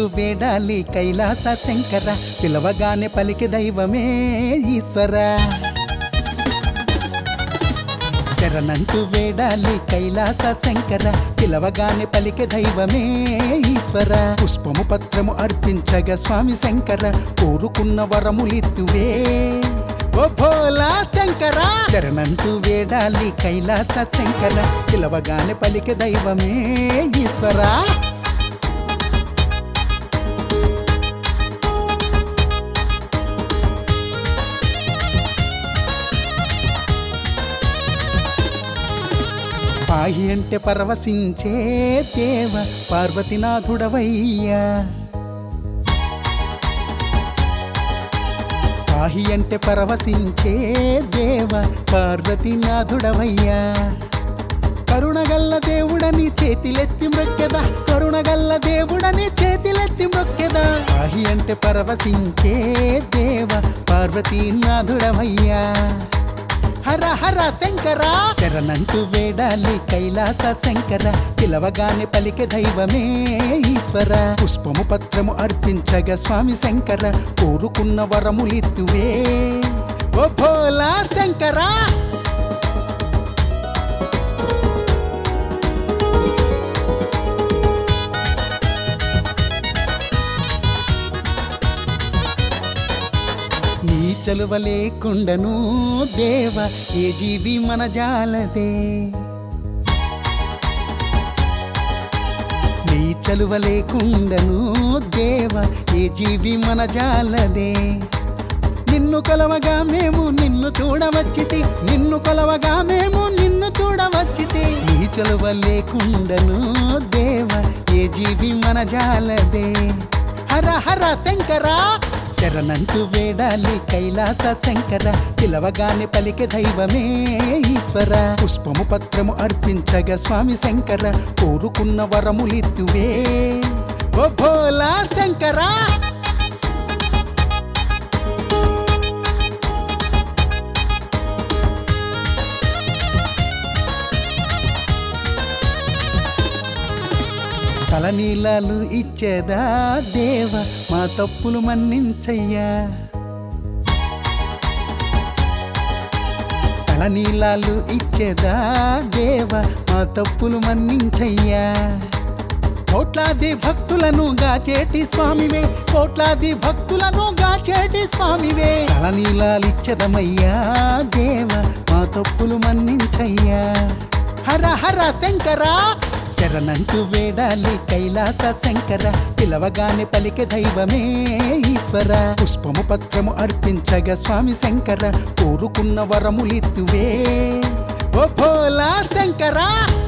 శరణంటూ వేడాలి కైలాస శంకర పిలవగానే పలికి దైవమే ఈశ్వర శరణంటూ వేడాలి కైలాస శంకర పిలవగానే పలికి దైవమే ఈశ్వర పుష్పము పత్రము అర్పించగా స్వామి శంకర కోరుకున్న వరములిత్తువే ఓ భోలా శంకర శరణంటూ వేడాలి కైలాస శంకర పిలవగానే పలికి దైవమే ఈశ్వరా పాయి అంటే పరవశించే దేవ పార్వతీనాథుడవయ్యా పాహి అంటే పరవశించే దేవ పార్వతీనాథుడవయ్యా కరుణగల్ల దేవుడని చేతిలెత్తి మ్రొక్కెదా కరుణగల్ల దేవుడని చేతిలెత్తి మ్రొక్కెదా పాహి అంటే పరవశించే దేవ పార్వతీనాథుడవయ్యా హర హర శంకర శరణంటూ వేడాలి కైలాస శంకర పిలవగానే పలికే దైవమే ఈశ్వర పుష్పము పత్రము అర్పించగా స్వామి శంకర కోరుకున్న వరములిత్తువే ఓ భోలా శంకరా నీ చలువ లేకుండను దేవ ఏ జీవి మన జాలదే నీ చలువ లేకుండను దేవ ఏ జీవి మన జాలదే నిన్ను కొలవగా మేము నిన్ను చూడవచ్చితి నిన్ను కొలవగా మేము నిన్ను చూడవచ్చితి నీ చలువ లేకుండను దేవ ఏ జీవి మన జాలదే హర హర శంకర శరణంటూ వేడాలి కైలాస శంకర పిలవగానే పలికే దైవమే ఈశ్వర పుష్పము పత్రము అర్పించగా స్వామి శంకర కోరుకున్న వరములిత్తువే ఓ భోలా శంకరా తలనీలాలు ఇచ్చేదా దేవ మా తప్పులు మన్నించయ్యా తలనీలాలు ఇచ్చేదా దేవ మా తప్పులు మన్నించయ్యా కోట్లాది భక్తులను గాచేటి స్వామివే కోట్లాది భక్తులను గాచేటి స్వామివే తలనీలాలిచ్చదమయ్యా దేవ మా తప్పులు మన్నించయ్యా హర హర శంకరా శరణంటూ వేడాలి కైలాస శంకర పిలవగానే పలికే దైవమే ఈశ్వర పుష్పము పత్రము అర్పించగా స్వామి శంకర కోరుకున్న వరములిత్తువే ఓ భోలా శంకరా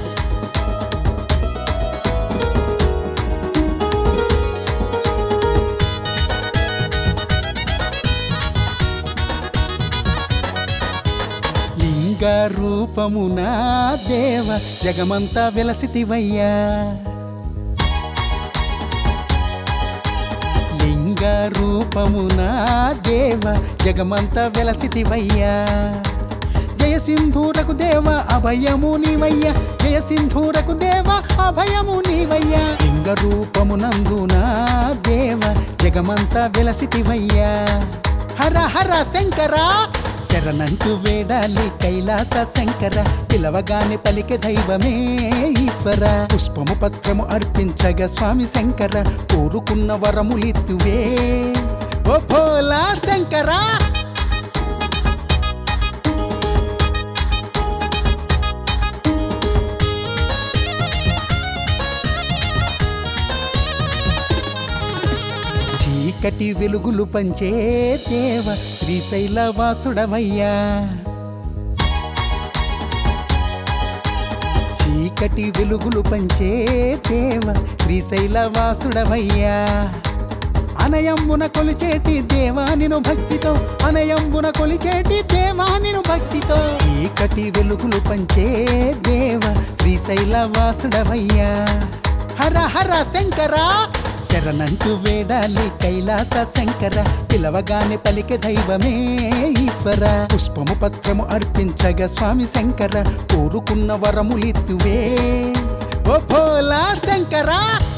లింగ రూపమున దేవ జగమంతా వెలసితివయ్యా లింగ రూపమున దేవ జగమంతా వెలసితివయ్యా జయ సింధూరకు దేవ అభయము నీవయ్యా జయ సింధూరకు దేవ అభయము నీవయ్యా లింగ రూపమునందున దేవ జగమంతా వెలసితివయ్యా హర హర శంకరా శరణంటూ వేడాలి కైలాస శంకర పిలవగానే పలికే దైవమే ఈశ్వర పుష్పము పత్రము అర్పించగా స్వామి శంకర కోరుకున్న వరములిత్తువే ఓ భోలా శంకరా చీకటి వెలుగులు పంచే దేవ శ్రీశైల వాసుడవయ్యా చీకటి వెలుగులు పంచే దేవ శ్రీశైల వాసుడవయ్యా అనయంబున కొలిచేటి దేవానిను భక్తితో అనయంబున కొలిచేటి దేవానిను భక్తితో చీకటి వెలుగులు పంచే దేవ శ్రీశైల వాసుడవయ్యా హర హర శంకరా శరణంటూ వేడాలి కైలాస శంకర పిలవగానే పలికే దైవమే ఈశ్వర పుష్పము పత్రము అర్పించగా స్వామి శంకర కోరుకున్న వరములిత్తువే ఓ భోలా శంకరా